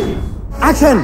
action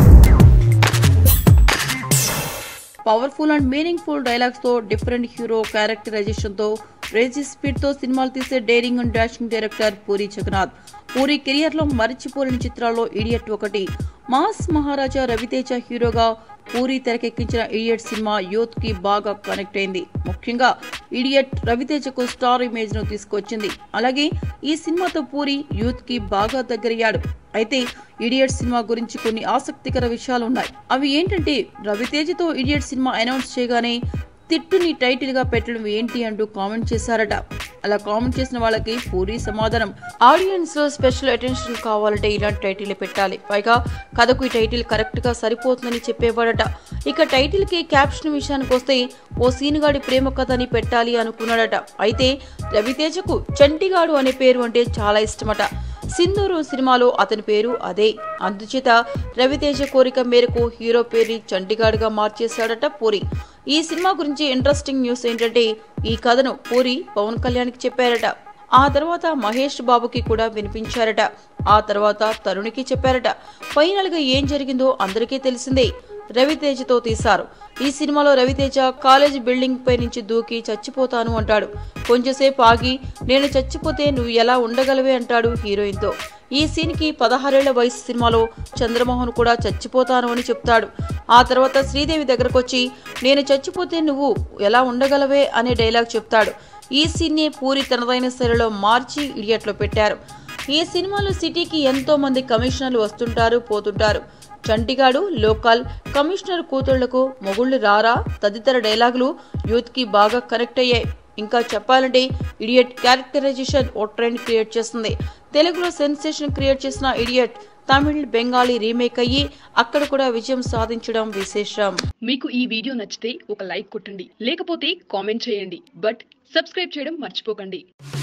powerful and meaningful dialogues తో different hero characterization తో racy speed తో సినిమాలు తీసే daring and dashing director Puri Jagannath Puri career లో మరిచిపోలేని చిత్రాల్లో ఇడియట్ ఒకటి మాస్ మహారాజా రవితేజ హీరోగా పూరి తెరకెక్కించిన ఇడియట్ సినిమా యూత్ కి బాగా కనెక్ట్ అయింది ముఖ్యంగా ఇడియట్ రవితేజకు స్టార్ ఇమేజ్ ను తీసుకొచ్చింది అలాగే ఈ సినిమాతో పూరి యూత్ కి బాగా దగ్గరయ్యాడు అయితే ఇడియట్ సినిమా గురించి కొన్ని ఆసక్తికర విషయాలు ఉన్నాయి అవి ఏంటంటే రవితేజతో ఇడియట్ సినిమా అనౌన్స్ చేయగానే తిట్టుని టైటిల్ గా పెట్టడం ఏంటి అంటూ కామెంట్ చేశారట అలా కామెంట్ చేసిన వాళ్ళకి పూరి సమాధానం ఆడియన్స్ లో స్పెషల్ అటెన్షన్ కావాలంటే ఇలాంటి టైటిల్ పెట్టాలి పైగా కథకు ఈ టైటిల్ కరెక్ట్ గా సరిపోతుందని చెప్పేవాడట ఇక టైటిల్ కి క్యాప్షన్ విషయానికి వస్తే ఓ సీనుగాడి ప్రేమ కథ అని పెట్టాలి అనుకున్నాడట అయితే రవితేజకు చంటిగాడు అనే పేరు అంటే చాలా ఇష్టమట సింధూరు సినిమాలో అతని పేరు అదే అందుచేత రవితేజ కోరిక మేరకు హీరో పేరుని చంటిగాడుగా మార్చేశాడట పూరి ఈ సినిమా గురించి ఇంట్రెస్టింగ్ న్యూస్ ఏంటంటే ఈ కథను పూరి పవన్ కళ్యాణ్కి చెప్పారట ఆ తర్వాత మహేష్ బాబుకి కూడా వినిపించారట ఆ తర్వాత తరుణికి చెప్పారట ఫైనల్ గా ఏం జరిగిందో అందరికీ తెలిసిందే రవితేజతో తీశారు ఈ సినిమాలో రవితేజ కాలేజ్ బిల్డింగ్ పై నుంచి దూకి చచ్చిపోతాను అంటాడు కొంచెంసేపు ఆగి నేను చచ్చిపోతే నువ్వు ఎలా ఉండగలవే అంటాడు హీరోయిన్తో ఈ సీన్ కి పదహారేళ్ల వయసు సినిమాలో చంద్రమోహన్ కూడా చచ్చిపోతాను అని చెప్తాడు ఆ తర్వాత శ్రీదేవి దగ్గరకు వచ్చి నేను చచ్చిపోతే నువ్వు ఎలా ఉండగలవే అనే డైలాగ్ చెప్తాడు ఈ సీన్నే పూరి తనదైన శైలిలో మార్చి ఇడియట్లో పెట్టారు ఈ సినిమాలో సిటీకి ఎంతో మంది కమిషనర్లు వస్తుంటారు పోతుంటారు చంటిగాడు లోకల్ కమిషనర్ కూతుళ్లకు మొగుళ్ళు రారా తదితర డైలాగులు యూత్ కి బాగా కనెక్ట్ అయ్యాయి ఇంకా చెప్పాలంటే ఇడియట్ క్యారెక్టరైజేషన్ ఓ ట్రెండ్ క్రియేట్ చేస్తుంది తెలుగులో సెన్సేషన్ క్రియేట్ చేసిన ఇడియట్ తమిళ్ బెంగాలీ రీమేక్ అయ్యి అక్కడ కూడా విజయం సాధించడం విశేషం మీకు ఈ వీడియో నచ్చితే ఒక లైక్ కొట్టండి లేకపోతే కామెంట్ చేయండి బట్ సబ్స్క్రైబ్ చేయడం మర్చిపోకండి